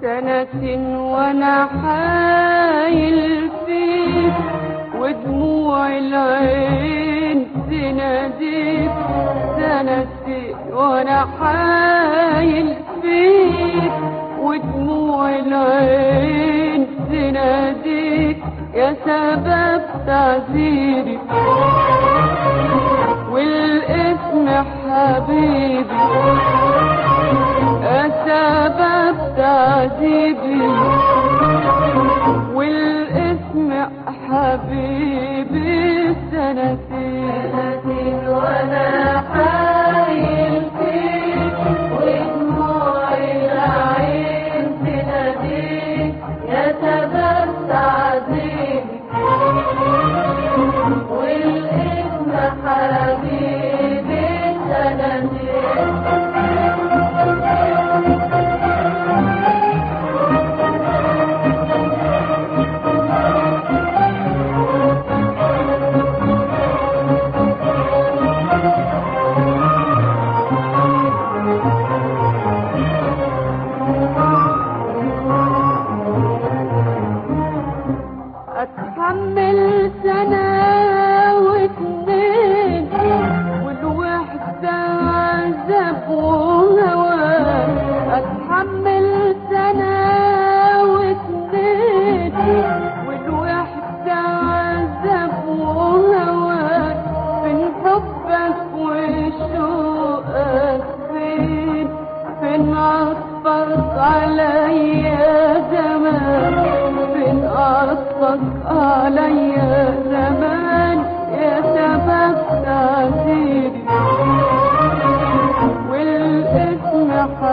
سنة وانا حايل فيك ودموع العين تناديك سنة وانا حايل فيك ودموع العين تناديك يا سبب تعذيبي والاسم حبيبي يا سبب تعذيبي والاسم حبيبي سنتين وانا حايل فيك ودموع العين تناديك يا سبب تعذيبي والاسم حبيبي سنتين اتحمل سنة واتنين والوحدة عذاب وهوى اتحمل سنة واتنين والوحدة عذاب وهوى فين حبك وشوقك فين فين عطفك عليا زمان فين عطفك عليا زمان يا سبب تعذيبي والاسم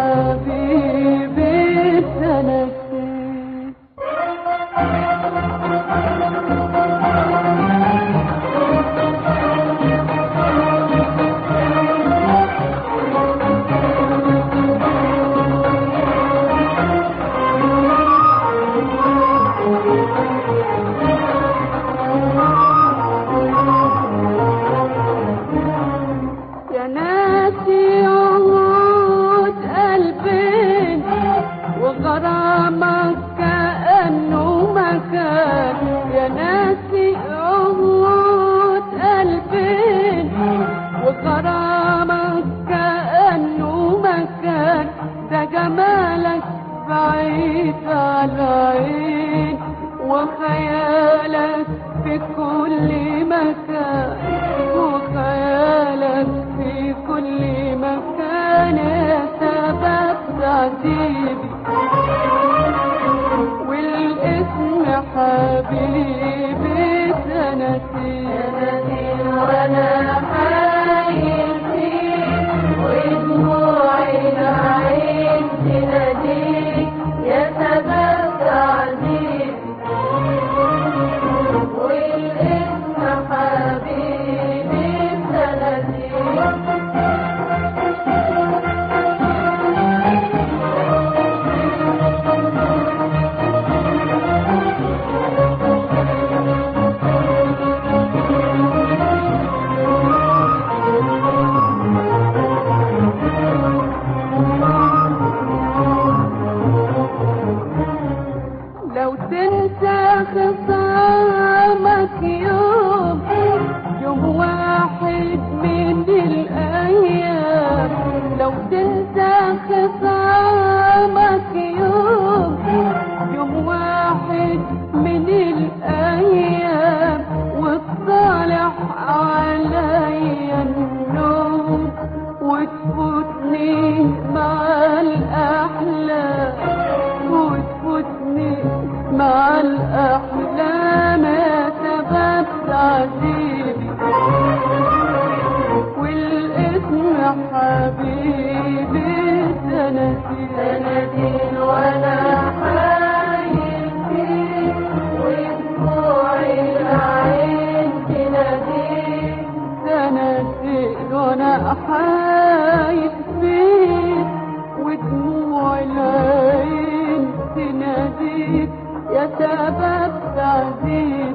حبيبي سنتين يا ناسي عهود قلبين وغرامك كأنه مكان يا ناسي عهود قلبين وغرامك كأنه مكان ده جمالك بعيد على العين وخيالك في كل مكان وخيالك في كل مكان يا سبب تعذيبي والاسم حبيبي سنتين وانا حايل فيك ودموع العين تناديك يا سبب تعذيبي والاسم حبيبي سنتين لو تنسى خصامك يوم يوم واحد من الأيام لو تنسى خصامك يوم يوم واحد من الأيام وتصالح عليا النوم وتفوتني مع الأحلام وتفوتني مع الأحلام يا سبب تعذيبي والاسم حبيبي سنتين سنتين وانا حايل فيك ودموع العين تناديك سنتين وانا حايل فيك ودموع العين تناديك يا سبب تعذيب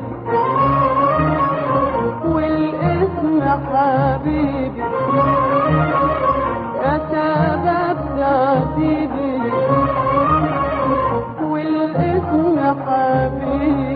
والاسم حبيبي يا سبب تعذيبي اسم حبيبي